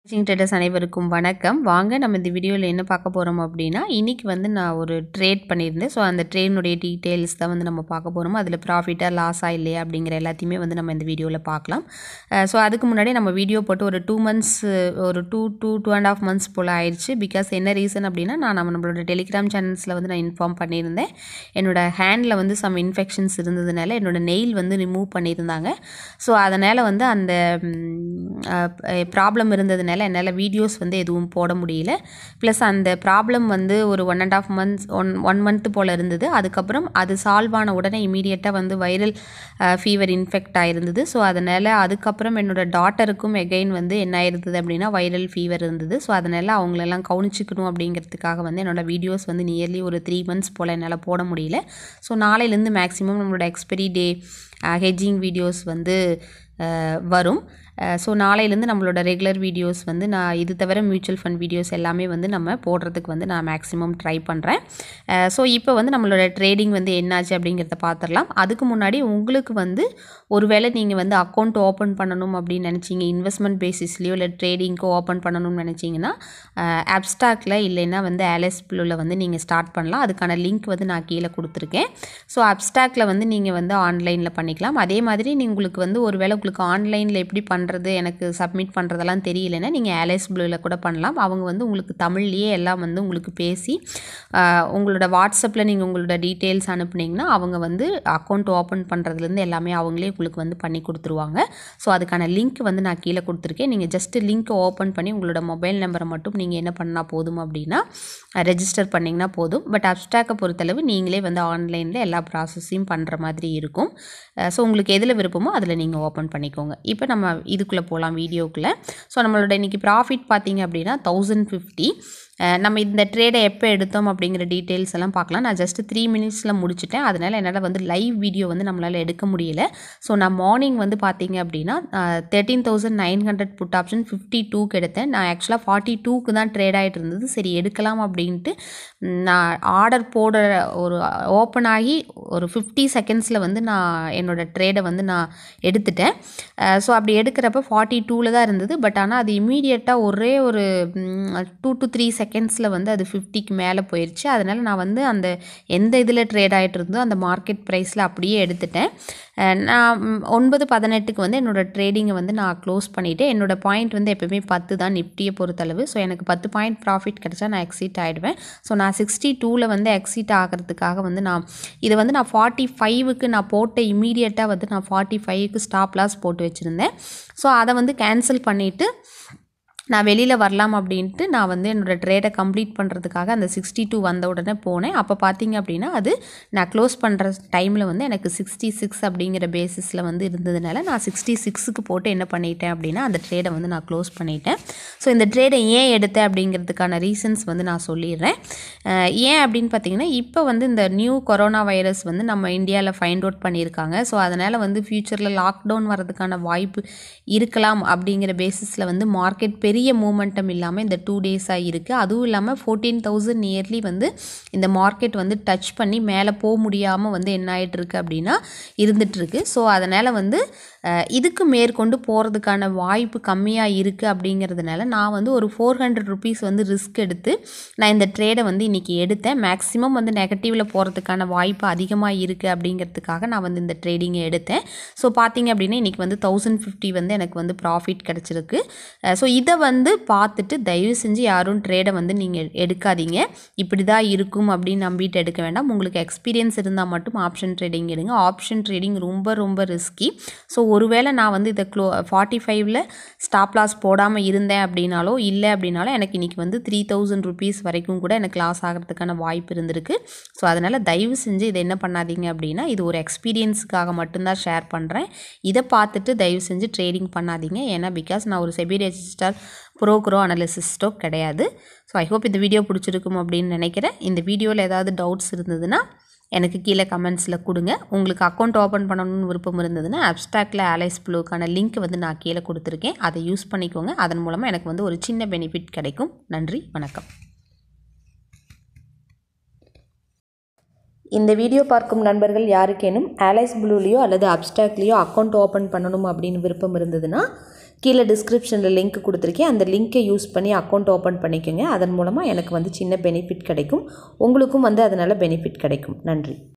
வாட்சிங் ட்ரேடர்ஸ் அனைவருக்கும் வணக்கம் வாங்க நம்ம இந்த வீடியோவில் என்ன பார்க்க போகிறோம் அப்படின்னா இன்றைக்கி வந்து நான் ஒரு ட்ரேட் பண்ணியிருந்தேன் ஸோ அந்த ட்ரேனுடைய டீட்டெயில்ஸ் தான் வந்து நம்ம பார்க்க போகிறோம் அதில் ப்ராஃபிட்டாக லாஸா இல்லையா அப்படிங்கிற எல்லாத்தையுமே வந்து நம்ம இந்த வீடியோவில் பார்க்கலாம் ஸோ அதுக்கு முன்னாடி நம்ம வீடியோ போட்டு ஒரு டூ மந்த்ஸ் ஒரு two two two and half months போல் ஆயிடுச்சு பிகாஸ் என்ன ரீசன் அப்படின்னா நான் நம்ம நம்மளோட டெலிகிராம் சேனல்ஸில் வந்து நான் இன்ஃபார்ம் பண்ணியிருந்தேன் என்னோட ஹேண்டில் வந்து சம் இன்ஃபெக்ஷன்ஸ் இருந்ததுனால என்னோட நெயில் வந்து ரிமூவ் பண்ணியிருந்தாங்க ஸோ அதனால் வந்து அந்த ப்ராப்ளம் இருந்ததுனால என்னால் வீடியோஸ் வந்து எதுவும் போட முடியல ப்ளஸ் அந்த ப்ராப்ளம் வந்து ஒரு one and half months one one month போல் இருந்தது அதுக்கப்புறம் அது சால்வ் ஆன உடனே இமீடியட்டாக வந்து வைரல் ஃபீவர் இன்ஃபெக்ட் ஆயிருந்தது ஸோ அதனால் அதுக்கப்புறம் என்னோடய டாட்டருக்கும் எகைன் வந்து என்ன ஆயிருந்தது அப்படின்னா வைரல் ஃபீவர் இருந்தது ஸோ அதனால் அவங்களெல்லாம் கவனிச்சிக்கணும் அப்படிங்கிறதுக்காக வந்து என்னோடய வீடியோஸ் வந்து நியர்லி ஒரு த்ரீ மந்த்ஸ் போல் என்னால் போட முடியல ஸோ நாளையிலேருந்து மேக்ஸிமம் நம்மளோட எக்ஸ்பெரி டே ஹெஜ்ஜிங் வீடியோஸ் வந்து வரும் ஸோ நாளையிலேருந்து நம்மளோட ரெகுலர் வீடியோஸ் வந்து நான் இது தவிர மியூச்சுவல் ஃபண்ட் வீடியோஸ் எல்லாமே வந்து நம்ம போடுறதுக்கு வந்து நான் மேக்ஸிமம் ட்ரை பண்ணுறேன் ஸோ இப்போ வந்து நம்மளோட ட்ரேடிங் வந்து என்னாச்சு அப்படிங்கிறத பார்த்துடலாம் அதுக்கு முன்னாடி உங்களுக்கு வந்து ஒருவேளை நீங்கள் வந்து அக்கௌண்ட் ஓப்பன் பண்ணணும் அப்படின்னு நினச்சிங்க இன்வெஸ்ட்மெண்ட் பேசிஸ்லேயோ இல்லை ட்ரேடிங்க்கோ ஓப்பன் பண்ணணும்னு நினச்சிங்கன்னா அப்ஸ்டாக்கில் இல்லைன்னா வந்து ஆலஸ் ப்ளூவில் வந்து நீங்கள் ஸ்டார்ட் பண்ணலாம் அதுக்கான லிங்க் வந்து நான் கீழே கொடுத்துருக்கேன் ஸோ அப்ஸ்டாக்கில் வந்து நீங்கள் வந்து ஆன்லைனில் பண்ணிக்கலாம் அதே மாதிரி நீங்கள் உங்களுக்கு வந்து ஒருவேளை உங்களுக்கு ஆன்லைனில் எப்படி பண்ணுறது எனக்கு சப்மிட் பண்ணுறதெல்லாம் தெரியலன்னா நீங்கள் ஆலஸ் ப்ளூவில் கூட பண்ணலாம் அவங்க வந்து உங்களுக்கு தமிழ்லேயே எல்லாம் வந்து உங்களுக்கு பேசி உங்களோட வாட்ஸ்அப்பில் நீங்கள் உங்களோட டீட்டெயில்ஸ் அனுப்புனீங்கன்னா அவங்க வந்து அக்கௌண்ட் ஓப்பன் பண்ணுறதுலேருந்து எல்லாமே அவங்களே உங்களுக்கு வந்து பண்ணி கொடுத்துருவாங்க ஸோ அதுக்கான லிங்க் வந்து நான் கீழே கொடுத்துருக்கேன் நீங்கள் ஜஸ்ட்டு லிங்க்கை ஓப்பன் பண்ணி உங்களோட மொபைல் நம்பரை மட்டும் நீங்கள் என்ன பண்ணால் போதும் அப்படின்னா ரெஜிஸ்டர் பண்ணிங்கன்னா போதும் பட் அப்டாக்கை பொறுத்தளவு நீங்களே வந்து ஆன்லைனில் எல்லா ப்ராசஸையும் பண்ணுற மாதிரி இருக்கும் ஸோ உங்களுக்கு எதில் விருப்பமோ அதில் நீங்கள் ஓப்பன் பண்ணிக்கோங்க இப்போ நம்ம இதுக்குள்ளே போகலாம் வீடியோக்குள்ளே ஸோ நம்மளோட இன்றைக்கி ப்ராஃபிட் பார்த்தீங்க அப்படின்னா தௌசண்ட் ஃபிஃப்டி நம்ம இந்த ட்ரேடை எப்போ எடுத்தோம் அப்படிங்கிற டீட்டெயில்ஸ் எல்லாம் பார்க்கலாம் நான் ஜஸ்ட்டு த்ரீ மினிட்ஸில் முடிச்சுட்டேன் அதனால் என்னால் வந்து லைவ் வீடியோ வந்து நம்மளால் எடுக்க முடியல ஸோ நான் மார்னிங் வந்து பார்த்தீங்க அப்படின்னா thirteen thousand nine hundred put option fifty டூக்கு எடுத்தேன் நான் ஆக்சுவலாக ஃபார்ட்டி டூக்கு தான் ட்ரேட் ஆகிட்டு இருந்தது சரி எடுக்கலாம் அப்படின்ட்டு நான் ஆர்டர் போட ஒரு ஓப்பன் ஆகி ஒரு ஃபிஃப்டி செகண்ட்ஸில் வந்து நான் என்னோடய ட்ரேடை வந்து நான் எடுத்துட்டேன் ஸோ அப்படி எடுக்கிறப்ப ஃபார்ட்டி டூவில் தான் இருந்தது பட் ஆனால் அது இமீடியட்டாக ஒரே ஒரு டூ டு த்ரீ செகண்ட்ஸில் வந்து அது ஃபிஃப்டிக்கு மேலே போயிடுச்சு அதனால் நான் வந்து அந்த எந்த இதில் ட்ரேட் ஆகிட்டு இருந்தோ அந்த மார்க்கெட் ப்ரைஸில் அப்படியே எடுத்துட்டேன் நான் ஒன்பது பதினெட்டுக்கு வந்து என்னோடய ட்ரேடிங்கை வந்து நான் க்ளோஸ் பண்ணிவிட்டு என்னோடய பாயிண்ட் வந்து எப்போயுமே பத்து தான் நிஃப்டியை பொறுத்தளவு ஸோ எனக்கு பத்து பாயிண்ட் ப்ராஃபிட் கிடச்சா நான் எக்ஸிட் ஆகிடுவேன் ஸோ நான் சிக்ஸ்டி டூவில் வந்து எக்ஸிட் ஆகிறதுக்காக வந்து நான் இதை வந்து நான் ஃபார்ட்டி ஃபைவுக்கு நான் போட்ட இமீடியட்டாக வந்து நான் ஃபார்ட்டி ஃபைவுக்கு ஸ்டாப் லாஸ் போட்டு வச்சுருந்தேன் ஸோ அதை வந்து கேன்சல் பண்ணிவிட்டு நான் வெளியில் வரலாம் அப்படின்ட்டு நான் வந்து என்னோடய ட்ரேடை கம்ப்ளீட் பண்ணுறதுக்காக அந்த சிக்ஸ்டி டூ வந்த உடனே போனேன் அப்போ பார்த்தீங்க அப்படின்னா அது நான் க்ளோஸ் பண்ணுற டைமில் வந்து எனக்கு சிக்ஸ்டி சிக்ஸ் அப்படிங்கிற பேசிஸில் வந்து இருந்ததுனால நான் சிக்ஸ்டி சிக்ஸுக்கு போட்டு என்ன பண்ணிட்டேன் அப்படின்னா அந்த ட்ரேடை வந்து நான் க்ளோஸ் பண்ணிட்டேன் ஸோ இந்த ட்ரேடை ஏன் எடுத்தேன் அப்படிங்கிறதுக்கான ரீசன்ஸ் வந்து நான் சொல்லிடுறேன் ஏன் அப்படின்னு பார்த்தீங்கன்னா இப்போ வந்து இந்த நியூ கொரோனா வைரஸ் வந்து நம்ம இந்தியாவில் ஃபைண்ட் அவுட் பண்ணியிருக்காங்க ஸோ அதனால் வந்து ஃப்யூச்சரில் லாக்டவுன் வரதுக்கான வாய்ப்பு இருக்கலாம் அப்படிங்கிற பேசிஸில் வந்து மார்க்கெட் பெரிய மூமெண்டம் இல்லாமல் இந்த டூ டேஸாக இருக்குது அதுவும் இல்லாமல் ஃபோர்டீன் தௌசண்ட் நியர்லி வந்து இந்த மார்க்கெட் வந்து டச் பண்ணி மேலே போக முடியாமல் வந்து என்ன ஆகிட்டுருக்கு அப்படின்னா இருந்துகிட்ருக்கு ஸோ அதனால் வந்து இதுக்கு மேற்கொண்டு போகிறதுக்கான வாய்ப்பு கம்மியாக இருக்குது அப்படிங்கிறதுனால நான் வந்து ஒரு ஃபோர் ஹண்ட்ரட் ருபீஸ் வந்து ரிஸ்க் எடுத்து நான் இந்த ட்ரேடை வந்து இன்றைக்கி எடுத்தேன் மேக்ஸிமம் வந்து நெகட்டிவில் போகிறதுக்கான வாய்ப்பு அதிகமாக இருக்குது அப்படிங்கிறதுக்காக நான் வந்து இந்த ட்ரேடிங்கை எடுத்தேன் ஸோ பார்த்தீங்க அப்படின்னா இன்றைக்கி வந்து தௌசண்ட் ஃபிஃப்டி வந்து எனக்கு வந்து ப்ராஃபிட் கிடச்சிருக்கு ஸோ இதை வந்து பார்த்துட்டு தயவு செஞ்சு யாரும் ட்ரேடை வந்து நீங்கள் எடுக்காதீங்க இப்படி தான் இருக்கும் அப்படின்னு நம்பிட்டு எடுக்க வேண்டாம் உங்களுக்கு எக்ஸ்பீரியன்ஸ் இருந்தால் மட்டும் ஆப்ஷன் ட்ரேடிங் எடுங்க ஆப்ஷன் ட்ரேடிங் ரொம்ப ரொம்ப ரிஸ்கி ஸோ ஒருவேளை நான் வந்து இதை க்ளோ ஃபார்ட்டி ஃபைவ்ல ஸ்டாப் லாஸ் போடாமல் இருந்தேன் அப்படின்னாலோ இல்லை அப்படின்னாலோ எனக்கு இன்றைக்கி வந்து த்ரீ தௌசண்ட் ருபீஸ் வரைக்கும் கூட எனக்கு லாஸ் ஆகிறதுக்கான வாய்ப்பு இருந்திருக்கு ஸோ அதனால் தயவு செஞ்சு இதை என்ன பண்ணாதீங்க அப்படின்னா இது ஒரு எக்ஸ்பீரியன்ஸுக்காக மட்டும்தான் ஷேர் பண்ணுறேன் இதை பார்த்துட்டு தயவு செஞ்சு ட்ரேடிங் பண்ணாதீங்க ஏன்னா பிகாஸ் நான் ஒரு செபி ரெஜிஸ்டர் ப்ரோக்ரோ அனலிசிஸ்டோ கிடையாது ஸோ ஐ ஹோப் இந்த வீடியோ பிடிச்சிருக்கும் அப்படின்னு நினைக்கிறேன் இந்த வீடியோவில் ஏதாவது டவுட்ஸ் இருந்ததுன்னா எனக்கு கீழே கமெண்ட்ஸில் கொடுங்க உங்களுக்கு அக்கௌண்ட் ஓப்பன் பண்ணணும்னு விருப்பம் இருந்ததுன்னா அப்டாக்டில் ஆலைஸ் ப்ளூக்கான லிங்க் வந்து நான் கீழே கொடுத்துருக்கேன் அதை யூஸ் பண்ணிக்கோங்க அதன் மூலமாக எனக்கு வந்து ஒரு சின்ன பெனிஃபிட் கிடைக்கும் நன்றி வணக்கம் இந்த வீடியோ பார்க்கும் நண்பர்கள் யாருக்கேனும் ஆலைஸ் ப்ளூலேயோ அல்லது அப்டாக்லேயோ அக்கௌண்ட் ஓப்பன் பண்ணணும் அப்படின்னு விருப்பம் இருந்ததுன்னா கீழே டிஸ்கிரிப்ஷனில் லிங்க் கொடுத்துருக்கேன் அந்த லிங்க்கை யூஸ் பண்ணி அக்கௌண்ட் ஓப்பன் பண்ணிக்கோங்க அதன் மூலமாக எனக்கு வந்து சின்ன பெனிஃபிட் கிடைக்கும் உங்களுக்கும் வந்து அதனால் பெனிஃபிட் கிடைக்கும் நன்றி